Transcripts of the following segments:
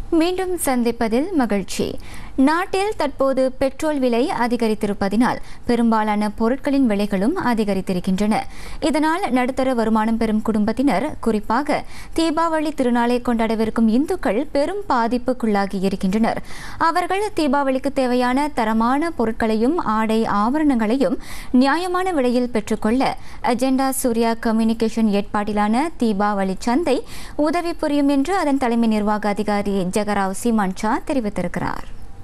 மீண்டும் சந்திப்பதில் மகிழ்ச்சி நாட்டில் தற்போது பெட்ரோல் விலை அதிகரித்திருப்பதினால் பெரும்பாலான பொருட்களின் விலைகளும் அதிகரித்திருக்கின்றன இதனால் நடுத்தர வருமானம் பெறும் குடும்பத்தினர் குறிப்பாக தீபாவளி திருநாளை கொண்டாடவிருக்கும் இந்துக்கள் பெரும் பாதிப்புக்குள்ளாகி இருக்கின்றனர் அவர்கள் தீபாவளிக்கு தேவையான தரமான பொருட்களையும் ஆடை ஆபரணங்களையும் நியாயமான விலையில் பெற்றுக்கொள்ள அஜெண்டா சூர்யா கம்யூனிகேஷன் ஏற்பாட்டிலான தீபாவளி சந்தை உதவி புரியும் என்று அதன் தலைமை நிர்வாக அதிகாரி ஜெகராவ் சீமான்ஷா தெரிவித்திருக்கிறார்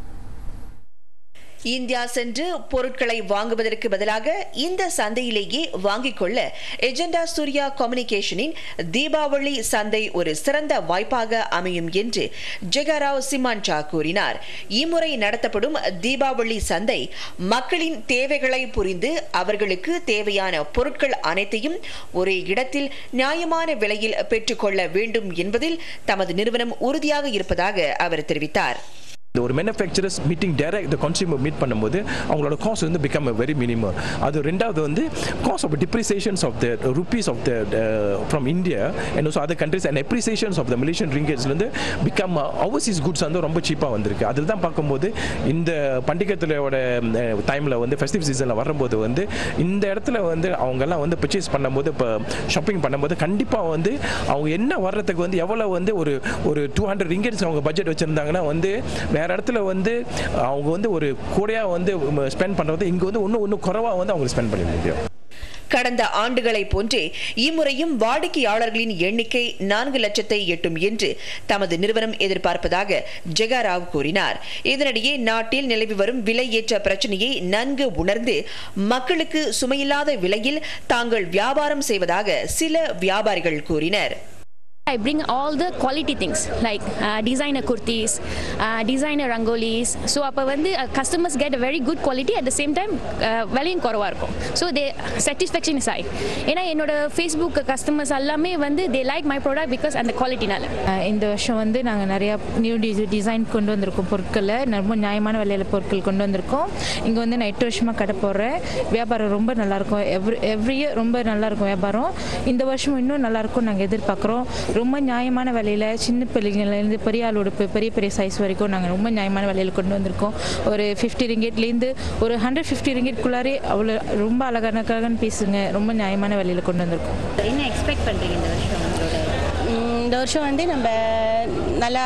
இந்தியா சென்று பொருட்களை வாங்குவதற்கு பதிலாக இந்த சந்தையிலேயே வாங்கிக் கொள்ள எஜெண்டா சூர்யா கம்யூனிகேஷனின் தீபாவளி சந்தை ஒரு சிறந்த வாய்ப்பாக அமையும் என்று ஜெகராவ் சிமான்ஷா கூறினார் இம்முறை நடத்தப்படும் தீபாவளி சந்தை மக்களின் தேவைகளை புரிந்து அவர்களுக்கு தேவையான பொருட்கள் அனைத்தையும் ஒரே இடத்தில் நியாயமான விலையில் பெற்றுக்கொள்ள வேண்டும் என்பதில் தமது நிறுவனம் உறுதியாக இருப்பதாக அவர் தெரிவித்தார் ஒரு manufacturers meeting direct the consumer meet பண்ணும்போது அவங்களோட காஸ்ட் வந்து பிகம் வெரி மினிமம் அது ரெண்டாவது வந்து cost of depreciations of the rupees of the from India and also other countries and appreciations of the Malaysian ரிங்கேட்ஸ்லேருந்து பிகம் ஓவர்சீஸ் குட்ஸ் வந்து ரொம்ப சீப்பாக வந்திருக்கு அதில் தான் பார்க்கும்போது இந்த பண்டிகைகளோட டைமில் வந்து ஃபெஸ்டிவ் சீசனில் வரும்போது வந்து இந்த இடத்துல வந்து அவங்கெல்லாம் வந்து பர்ச்சேஸ் பண்ணும்போது இப்போ ஷாப்பிங் பண்ணும்போது கண்டிப்பாக வந்து அவங்க என்ன வர்றதுக்கு வந்து எவ்வளோ வந்து ஒரு ஒரு டூ ஹண்ட்ரட் ரிங்கேட்ஸ் அவங்க பட்ஜெட் வச்சுருந்தாங்கன்னா வந்து வேற இடத்துல வந்து அவங்க வந்து ஒரு கூடையாக வந்து ஸ்பெண்ட் பண்ணுறது இங்கே வந்து இன்னும் இன்னும் குறைவாக வந்து அவங்க ஸ்பெண்ட் பண்ண முடியும் கடந்த ஆண்டுகளை போன்றே இம்முறையும் வாடிக்கையாளர்களின் எண்ணிக்கை நான்கு லட்சத்தை எட்டும் என்று தமது நிறுவனம் எதிர்பார்ப்பதாக ஜெகாராவ் கூறினார் இதனிடையே நாட்டில் நிலவி வரும் விலை ஏற்ற பிரச்சனையை நன்கு உணர்ந்து மக்களுக்கு சுமையில்லாத விலையில் தாங்கள் வியாபாரம் செய்வதாக சில வியாபாரிகள் கூறினர் I bring all the quality things like uh, designer kurtis, uh, designer rangolis. So அப்போ வந்து uh, customers get a very good quality at the same time uh, விலையும் குறவாக இருக்கும் so they satisfaction is high ஏன்னா என்னோட Facebook customers எல்லாமே வந்து they like my product because அந்த குவாலிட்டினால இந்த வருஷம் வந்து நாங்கள் நிறையா நியூ டி டிசைன் கொண்டு வந்திருக்கோம் பொருட்களை ரொம்ப நியாயமான விலையில் பொருட்கள் கொண்டு வந்திருக்கோம் இங்கே வந்து நான் எட்டு வருஷமாக கடை போடுறேன் வியாபாரம் ரொம்ப நல்லாயிருக்கும் எவ்ரி எவ்ரி இயர் ரொம்ப நல்லாயிருக்கும் வியாபாரம் இந்த வருஷம் இன்னும் நல்லாயிருக்கும் நாங்கள் எதிர்பார்க்குறோம் ரொம்ப நியாயமான விலையில் சின்ன பிள்ளைங்கள்லேருந்து பெரிய ஆள் உடுப்பு பெரிய பெரிய சைஸ் வரைக்கும் நாங்கள் ரொம்ப நியாயமான விலையில் கொண்டு வந்திருக்கோம் ஒரு ஃபிஃப்டி ரிங்கெட்லேருந்து ஒரு ஹண்ட்ரட் ஃபிஃப்டி ரிங்கெட்குள்ளாரே அவ்வளோ ரொம்ப அழகான அழகான பீஸுங்க ரொம்ப நியாயமான விலையில் கொண்டு வந்திருக்கோம் என்ன எக்ஸ்பெக்ட் பண்ணுறீங்க இந்த வருஷம் உங்களோட இந்த வருஷம் வந்து நம்ம நல்லா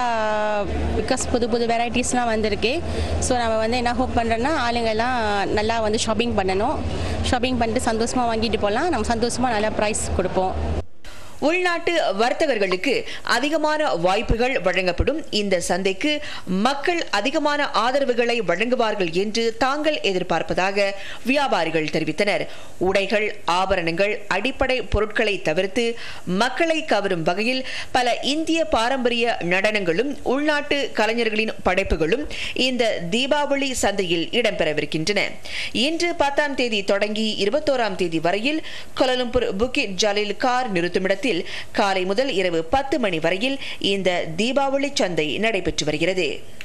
பிகாஸ் புது புது வெரைட்டிஸ்லாம் வந்திருக்கு ஸோ நம்ம வந்து என்ன ஹோப் பண்ணுறோன்னா ஆளுங்கெல்லாம் நல்லா வந்து ஷாப்பிங் பண்ணணும் ஷாப்பிங் பண்ணிட்டு சந்தோஷமாக வாங்கிட்டு போகலாம் நம்ம சந்தோஷமாக நல்லா ப்ரைஸ் கொடுப்போம் உள்நாட்டு வர்த்தகர்களுக்கு அதிகமான வாய்ப்புகள் வழங்கப்படும் இந்த சந்தைக்கு மக்கள் அதிகமான ஆதரவுகளை வழங்குவார்கள் என்று தாங்கள் எதிர்பார்ப்பதாக வியாபாரிகள் தெரிவித்தனர் உடைகள் ஆபரணங்கள் அடிப்படை பொருட்களை தவிர்த்து மக்களை கவரும் வகையில் பல இந்திய பாரம்பரிய நடனங்களும் உள்நாட்டு கலைஞர்களின் படைப்புகளும் இந்த தீபாவளி சந்தையில் இடம்பெறவிருக்கின்றன இன்று பத்தாம் தேதி தொடங்கி இருபத்தோராம் தேதி வரையில் கோலலம்பூர் புக்கிட் ஜலீல் கார் நிறுத்துமிடத்தில் காலை முதல் இரவு பத்து மணி வரையில் இந்த தீபாவளி சந்தை நடைபெற்று வருகிறது